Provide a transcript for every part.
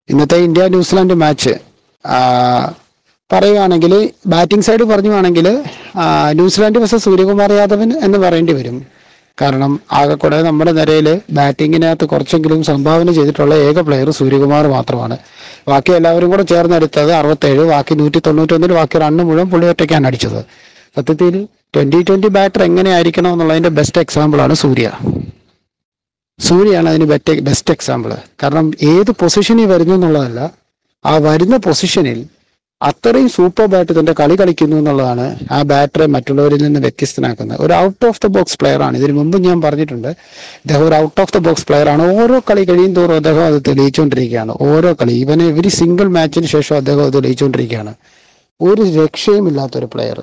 ഇന്നത്തെ India New Zealand match പറയുകയാണെങ്കിൽ batting side പറയുകയാണെങ്കിൽ ന്യൂസിലാൻഡ് പക്ഷേ സൂര്യകുമാർ യാദവൻ എന്ന് പറയേണ്ടി വരും കാരണം ആകെക്കൂടെ നമ്മുടെ നിരയിൽ ബാറ്റിങ്ങിനകത്ത് കുറച്ചെങ്കിലും സംഭാവന ചെയ്തിട്ടുള്ള ഏക പ്ലെയർ സൂര്യകുമാർ മാത്രമാണ് ബാക്കി എല്ലാവരും കൂടെ ചേർന്നെടുത്തത് അറുപത്തേഴ് ബാക്കി നൂറ്റി തൊണ്ണൂറ്റൊന്നിൽ ബാക്കി റണ്ണ് മുഴുവൻ പുള്ളി ഒറ്റയ്ക്കാണ് അടിച്ചത് സത്യത്തിൽ ട്വന്റി ട്വന്റി ബാറ്റർ എങ്ങനെയായിരിക്കണം എന്നുള്ളതിന്റെ ബെസ്റ്റ് എക്സാമ്പിൾ ആണ് സൂര്യ സൂര്യയാണ് അതിന് ബെറ്റ് ബെസ്റ്റ് എക്സാമ്പിൾ കാരണം ഏത് പൊസിഷനിൽ വരുന്നു എന്നുള്ളതല്ല ആ വരുന്ന പൊസിഷനിൽ അത്രയും സൂപ്പർ ബാറ്റ് തന്റെ കളി കളിക്കുന്നു എന്നുള്ളതാണ് ആ ബാറ്ററെ മറ്റുള്ളവരിൽ നിന്ന് വ്യത്യസ്തനാക്കുന്നത് ഒരു out of the box player ആണ് ഇതിനു മുമ്പ് ഞാൻ പറഞ്ഞിട്ടുണ്ട് അദ്ദേഹം ഒരു out of the box player ആണ് ഓരോ കളി കഴിയും തോറും അദ്ദേഹം അത് തെളിയിച്ചുകൊണ്ടിരിക്കുകയാണ് ഓരോ കളി ഇവന് ഒരു സിംഗിൾ മാച്ചിന് ശേഷം അദ്ദേഹം അത് തെളിയിച്ചുകൊണ്ടിരിക്കുകയാണ് ഒരു രക്ഷയുമില്ലാത്തൊരു പ്ലെയർ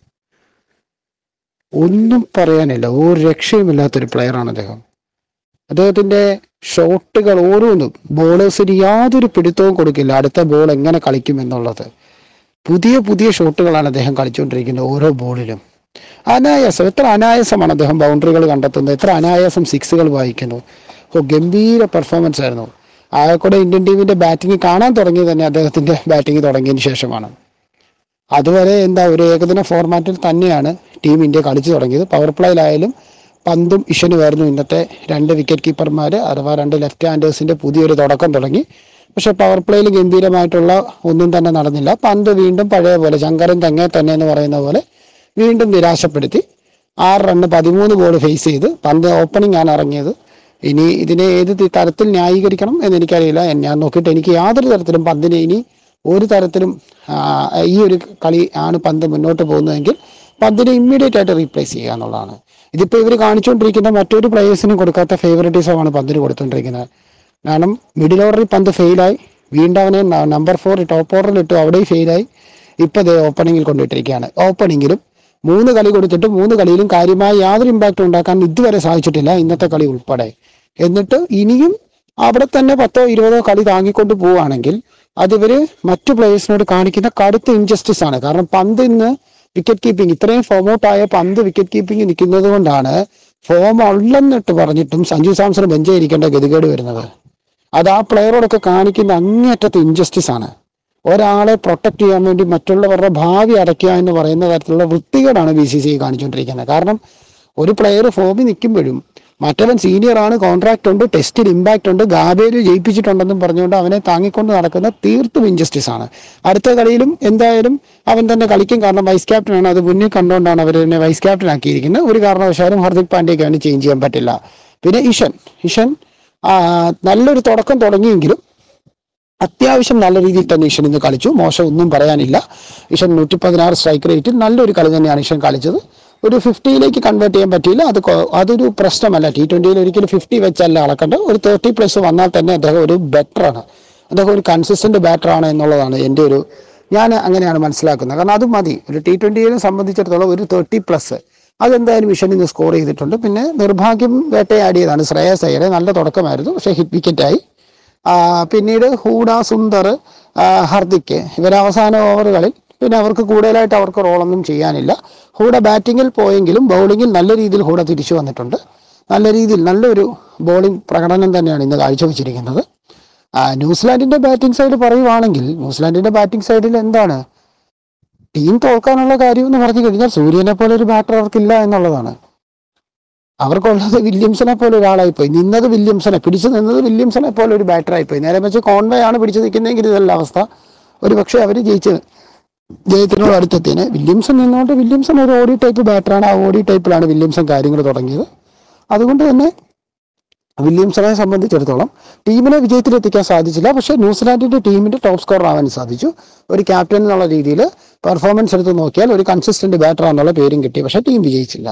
ഒന്നും പറയാനില്ല ഒരു രക്ഷയുമില്ലാത്തൊരു പ്ലെയറാണ് അദ്ദേഹം അദ്ദേഹത്തിന്റെ ഷോട്ടുകൾ ഓരോന്നും ബോളേഴ്സിന് യാതൊരു പിടുത്തവും കൊടുക്കില്ല അടുത്ത ബോൾ എങ്ങനെ കളിക്കും എന്നുള്ളത് പുതിയ പുതിയ ഷോട്ടുകളാണ് അദ്ദേഹം കളിച്ചുകൊണ്ടിരിക്കുന്നത് ഓരോ ബോളിലും അനായാസം എത്ര അനായാസമാണ് അദ്ദേഹം ബൗണ്ടറികൾ കണ്ടെത്തുന്നത് എത്ര അനായാസം സിക്സുകൾ വായിക്കുന്നു ഓ ഗംഭീര പെർഫോമൻസ് ആയിരുന്നു ആയക്കൂടെ ഇന്ത്യൻ ടീമിന്റെ ബാറ്റിംഗ് കാണാൻ തുടങ്ങിയത് തന്നെ അദ്ദേഹത്തിന്റെ ബാറ്റിംഗ് തുടങ്ങിയതിന് ശേഷമാണ് അതുവരെ എന്താ ഒരു ഏകദിന ഫോർമാറ്റിൽ തന്നെയാണ് ടീം ഇന്ത്യ കളിച്ചു തുടങ്ങിയത് പവർ പ്ലേയിലായാലും പന്തും ഇഷനുമായിരുന്നു ഇന്നത്തെ രണ്ട് വിക്കറ്റ് കീപ്പർമാർ അഥവാ രണ്ട് ലെഫ്റ്റ് ഹാൻഡേഴ്സിന്റെ പുതിയൊരു തുടക്കം തുടങ്ങി പക്ഷെ പവർ പ്ലേയിൽ ഗംഭീരമായിട്ടുള്ള ഒന്നും തന്നെ നടന്നില്ല പന്ത് വീണ്ടും പഴയ പോലെ ശങ്കരൻ തെങ്ങേ തന്നെ എന്ന് പറയുന്ന പോലെ വീണ്ടും നിരാശപ്പെടുത്തി ആറ് റണ്ണ് പതിമൂന്ന് ബോൾ ഫേസ് ചെയ്ത് പന്ത് ഓപ്പണിംഗ് ആണ് ഇറങ്ങിയത് ഇനി ഇതിനെ ഏത് തി- തരത്തിൽ ന്യായീകരിക്കണം എന്ന് എനിക്കറിയില്ല എൻ- ഞാൻ നോക്കിയിട്ട് എനിക്ക് യാതൊരു തരത്തിലും പന്തിനെ ഇനി ഒരു തരത്തിലും ആ, ഈ ഒരു കളി ആണ് പന്ത് മുന്നോട്ട് പോകുന്നതെങ്കിൽ പന്തിനെ ഇമ്മീഡിയറ്റ് ആയിട്ട് റീപ്ലേസ് ചെയ്യുക എന്നുള്ളതാണ് ഇതിപ്പോൾ ഇവർ കാണിച്ചുകൊണ്ടിരിക്കുന്ന മറ്റൊരു പ്ലേയേഴ്സിനും കൊടുക്കാത്ത ഫേവറേറ്റിസമാണ് പന്തിന് കൊടുത്തുകൊണ്ടിരിക്കുന്നത് കാരണം മിഡിൽ ഓർഡറിൽ പന്ത് ഫെയിലായി വീണ്ടും അവനെ നമ്പർ ഫോർ ടോപ്പ് ഓർഡറിൽ ഇട്ടു അവിടെയും ഫെയിലായി ഇപ്പൊ ദേ ഓപ്പണിങ്ങിൽ കൊണ്ടിട്ടിരിക്കുകയാണ് ഓപ്പണിങ്ങിലും മൂന്ന് കളി കൊടുത്തിട്ട് മൂന്ന് കളിയിലും കാര്യമായ യാതൊരു ഇമ്പാക്റ്റ് ഉണ്ടാക്കാൻ ഇതുവരെ സാധിച്ചിട്ടില്ല ഇന്നത്തെ കളി ഉൾപ്പെടെ എന്നിട്ട് ഇനിയും അവിടെ തന്നെ പത്തോ ഇരുപതോ കളി താങ്ങിക്കൊണ്ട് പോവുകയാണെങ്കിൽ അത് ഇവര് മറ്റു പ്ലേയേഴ്സിനോട് കാണിക്കുന്ന കടുത്ത ഇൻജസ്റ്റിസ് ആണ് കാരണം പന്ത് ഇന്ന് വിക്കറ്റ് കീപ്പിംഗ് ഇത്രയും ഫോം ഔട്ട് ആയ പന്ത് വിക്കറ്റ് കീപ്പിംഗ് നിൽക്കുന്നത് കൊണ്ടാണ് ഫോം ഉള്ളെന്നിട്ട് പറഞ്ഞിട്ടും സഞ്ജു സാംസൺ ബെഞ്ചായിരിക്കേണ്ട ഗതികേട് വരുന്നത് അത് ആ പ്ലെയറോടൊക്കെ കാണിക്കുന്ന അങ്ങേയറ്റത്തെ ഇൻജസ്റ്റിസ് ആണ് ഒരാളെ പ്രൊട്ടക്ട് ചെയ്യാൻ വേണ്ടി മറ്റുള്ളവരുടെ ഭാവി അടയ്ക്കുക എന്ന് പറയുന്ന തരത്തിലുള്ള വൃത്തികേടാണ് ബി സി സി ഐ കാണിച്ചുകൊണ്ടിരിക്കുന്നത് കാരണം ഒരു പ്ലെയർ ഫോമിൽ നിൽക്കുമ്പോഴും മറ്റവൻ സീനിയർ ആണ് കോൺട്രാക്ട് ഉണ്ട് ടെസ്റ്റിൽ ഇമ്പാക്റ്റ് ഉണ്ട് ഗാബേര് ജയിപ്പിച്ചിട്ടുണ്ടെന്നും പറഞ്ഞുകൊണ്ട് അവനെ താങ്ങിക്കൊണ്ട് നടക്കുന്ന തീർത്തും ഇൻജസ്റ്റിസ് ആണ് അടുത്ത കളിയിലും എന്തായാലും അവൻ തന്നെ കളിക്കും കാരണം വൈസ് ക്യാപ്റ്റൻ ആണ് അത് മുന്നിൽ കണ്ടുകൊണ്ടാണ് അവർ എന്നെ വൈസ് ക്യാപ്റ്റൻ ആക്കിയിരിക്കുന്നത് ഒരു കാരണവശാലും ഹർദിക് പാണ്ഡ്യയ്ക്ക് അവന് ചേഞ്ച് ചെയ്യാൻ പറ്റില്ല പിന്നെ ഇഷൻ ഇഷൻ ആ, നല്ലൊരു തുടക്കം തുടങ്ങിയെങ്കിലും അത്യാവശ്യം നല്ല രീതിയിൽ തന്നെ ഇഷൻ ഇന്ന് കളിച്ചു മോശം ഒന്നും പറയാനില്ല ഇഷൻ നൂറ്റി പതിനാറ് സ്ട്രൈക്ക് റേറ്റിൽ നല്ലൊരു കളി തന്നെയാണ് ഇഷൻ കളിച്ചത് ഒരു ഫിഫ്റ്റിയിലേക്ക് കൺവേർട്ട് ചെയ്യാൻ പറ്റിയില്ല അത് കൊ- അതൊരു പ്രശ്നമല്ല ടി ട്വന്റിയിൽ ഒരിക്കലും ഫിഫ്റ്റി വെച്ചല്ല അളക്കേണ്ടത് ഒരു തേർട്ടി പ്ലസ് വന്നാൽ തന്നെ അദ്ദേഹം ഒരു ബെറ്ററാണ് അദ്ദേഹം ഒരു കൺസിസ്റ്റന്റ് ബാറ്ററാണ് എന്നുള്ളതാണ് എൻ്റെ ഒരു ഞാൻ അങ്ങനെയാണ് മനസ്സിലാക്കുന്നത് കാരണം അത് മതി ഒരു ടി ട്വന്റിയെ സംബന്ധിച്ചിടത്തോളം ഒരു തേർട്ടി പ്ലസ് അതെന്തായാലും മിഷൻ ഇന്ന് സ്കോർ ചെയ്തിട്ടുണ്ട് പിന്നെ നിർഭാഗ്യം വേട്ടയാടിയതാണ് ശ്രേയസ് അയ്യരെ നല്ല തുടക്കമായിരുന്നു പക്ഷേ ഹിറ്റ് വിക്കറ്റായി ആ, പിന്നീട് ഹൂഡ സുന്ദർ ആ, ഹർദിക്ക് ഇവർ അവസാന ഓവറുകളിൽ പിന്നെ അവർക്ക് കൂടുതലായിട്ട് അവർക്ക് റോളൊന്നും ചെയ്യാനില്ല ഹൂഡ ബാറ്റിങ്ങിൽ പോയെങ്കിലും ബൗളിങ്ങിൽ നല്ല രീതിയിൽ ഹൂഡ തിരിച്ചു വന്നിട്ടുണ്ട് നല്ല രീതിയിൽ നല്ലൊരു ബോളിംഗ് പ്രകടനം തന്നെയാണ് ഇന്ന് കാഴ്ചവെച്ചിരിക്കുന്നത് ആ, ന്യൂസിലാൻഡിന്റെ ബാറ്റിംഗ് സൈഡ് പറയുവാണെങ്കിൽ ന്യൂസിലാൻഡിന്റെ ബാറ്റിംഗ് സൈഡിൽ എന്താണ് ടീം തോൽക്കാനുള്ള കാര്യം എന്ന് പറഞ്ഞു കഴിഞ്ഞാൽ സൂര്യനെ പോലെ ഒരു ബാറ്റർ അവർക്കില്ല എന്നുള്ളതാണ് അവർക്കുള്ളത് വില്യംസനെ പോലെ ഒരാളായിപ്പോയി നിന്നത് വില്യംസനെ പിടിച്ചു നിന്നത് വില്യംസനെ പോലെ ഒരു ബാറ്റർ ആയിപ്പോയി നേരെ വെച്ച് കോൺവേ ആണ് പിടിച്ചു നിൽക്കുന്നതെങ്കിൽ ഇതല്ല അവസ്ഥ ഒരു പക്ഷേ അവർ ജയിച്ച് ജയത്തിനോട് അടുത്തെത്തിയേനെ വില്യംസൺ നിന്നുകൊണ്ട് വില്യംസൺ ഒരു ഓഡി ടൈപ്പ് ബാറ്ററാണ് ആ ഓഡി ടൈപ്പിലാണ് വില്യംസൺ കാര്യങ്ങൾ തുടങ്ങിയത് അതുകൊണ്ട് തന്നെ വില്യംസനെ സംബന്ധിച്ചിടത്തോളം ടീമിനെ വിജയത്തിലെത്തിക്കാൻ സാധിച്ചില്ല പക്ഷേ ന്യൂസിലാൻഡിന്റെ ടീമിന്റെ ടോപ്പ് സ്കോറർ ആവാൻ സാധിച്ചു ഒരു ക്യാപ്റ്റൻ എന്നുള്ള രീതിയിൽ പെർഫോമൻസ് എടുത്ത് നോക്കിയാൽ ഒരു കൺസിസ്റ്റന്റ് ബാറ്റർ എന്നുള്ള പേരും കിട്ടി പക്ഷേ ടീം വിജയിച്ചില്ല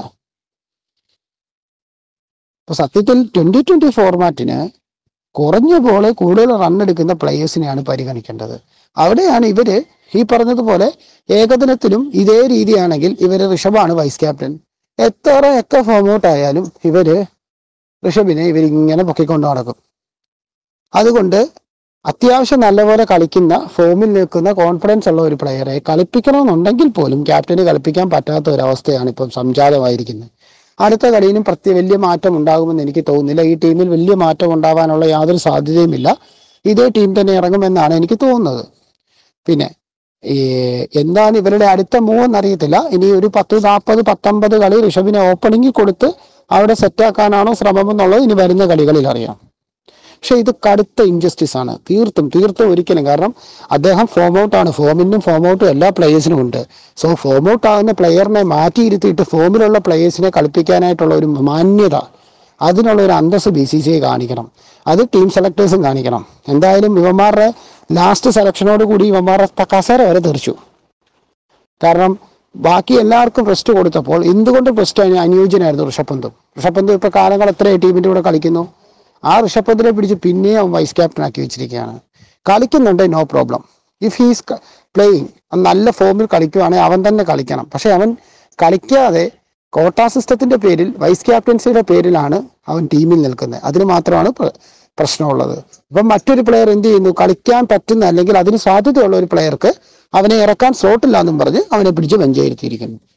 ഇപ്പൊ സത്യത്തിൽ ട്വന്റി ട്വന്റി ഫോർമാറ്റിന് കുറഞ്ഞ ബോള് കൂടുതൽ റൺ എടുക്കുന്ന പ്ലേയേഴ്സിനെയാണ് പരിഗണിക്കേണ്ടത് അവിടെയാണ് ഇവര് ഈ പറഞ്ഞതുപോലെ ഏകദിനത്തിലും ഇതേ രീതിയാണെങ്കിൽ ഇവര് ഋഷഭാണ് വൈസ് ക്യാപ്റ്റൻ എത്രയൊക്കെ ഫോം ഔട്ട് ആയാലും ഇവര് ഋഷഭിനെ ഇവരിങ്ങനെ പൊക്കിക്കൊണ്ട് നടക്കും അതുകൊണ്ട് അത്യാവശ്യം നല്ലപോലെ കളിക്കുന്ന ഫോമിൽ നിൽക്കുന്ന കോൺഫിഡൻസ് ഉള്ള ഒരു പ്ലെയറെ കളിപ്പിക്കണമെന്നുണ്ടെങ്കിൽ പോലും ക്യാപ്റ്റന് കളിപ്പിക്കാൻ പറ്റാത്ത ഒരവസ്ഥയാണ് ഇപ്പം സംജാതമായിരിക്കുന്നത് അടുത്ത കളിയിലും പ്രത്യേക വലിയ മാറ്റം ഉണ്ടാകുമെന്ന് എനിക്ക് തോന്നുന്നില്ല ഈ ടീമിൽ വലിയ മാറ്റം ഉണ്ടാവാനുള്ള യാതൊരു സാധ്യതയുമില്ല ഇതേ ടീം തന്നെ ഇറങ്ങുമെന്നാണ് എനിക്ക് തോന്നുന്നത് പിന്നെ ഈ എന്താണ് ഇവരുടെ അടുത്ത മൂവ് എന്നറിയത്തില്ല ഇനി ഒരു പത്ത് നാൽപ്പത് പത്തൊമ്പത് കളി ഋഷഭിനെ ഓപ്പണിംഗിൽ കൊടുത്ത് അവിടെ സെറ്റാക്കാനാണോ ശ്രമം എന്നുള്ളത് ഇനി വരുന്ന കളികളിൽ അറിയാം പക്ഷെ ഇത് കടുത്ത ഇൻജസ്റ്റിസ് ആണ് തീർത്തും തീർത്തും ഒരിക്കലും കാരണം അദ്ദേഹം ഫോം ഔട്ട് ആണ് ഫോമിനും ഫോം ഔട്ടും എല്ലാ പ്ലേയേഴ്സിനും ഉണ്ട് സോ ഫോം ഔട്ട് ആകുന്ന പ്ലെയറിനെ മാറ്റിയിരുത്തിയിട്ട് ഫോമിലുള്ള പ്ലേയേഴ്സിനെ കളിപ്പിക്കാനായിട്ടുള്ള ഒരു മാന്യത അതിനുള്ള ഒരു അന്തസ് ബി സി സി ഐ കാണിക്കണം അത് ടീം സെലക്ടേഴ്സും കാണിക്കണം എന്തായാലും ഇവന്മാരുടെ ലാസ്റ്റ് സെലക്ഷനോട് കൂടി ഇവന്മാരുടെ കസേര വരെ തെറിച്ചു കാരണം ബാക്കി എല്ലാവർക്കും റെസ്റ്റ് കൊടുത്തപ്പോൾ എന്തുകൊണ്ട് റെസ്റ്റ് അനുയോജ്യനായിരുന്നു ഋഷഭ് പന്തും ഋഷഭ് പന്ത് ഇപ്പൊ കാലങ്ങൾ എത്ര ടീമിന്റെ കൂടെ കളിക്കുന്നു ആ ഋഷഭ് പന്തിനെ പിടിച്ച് പിന്നെയും അവൻ വൈസ് ക്യാപ്റ്റൻ ആക്കി വെച്ചിരിക്കുകയാണ് കളിക്കുന്നുണ്ട് no problem if he's playing നല്ല ഫോമിൽ കളിക്കുവാണെങ്കിൽ അവൻ തന്നെ കളിക്കണം പക്ഷെ അവൻ കളിക്കാതെ കോട്ടാ സിസ്റ്റത്തിന്റെ പേരിൽ വൈസ് ക്യാപ്റ്റൻസിയുടെ പേരിലാണ് അവൻ ടീമിൽ നിൽക്കുന്നത് അതിന് മാത്രമാണ് പ്ര- പ്രശ്നമുള്ളത് ഇപ്പം മറ്റൊരു പ്ലെയർ എന്ത് ചെയ്യുന്നു കളിക്കാൻ പറ്റുന്ന അല്ലെങ്കിൽ അതിന് സാധ്യതയുള്ള ഒരു പ്ലെയർക്ക് അവനെ ഇറക്കാൻ സ്ലോട്ടില്ല എന്നും പറഞ്ഞ് അവനെ പിടിച്ച് ബെഞ്ച് ഇരുത്തിയിരിക്കുന്നു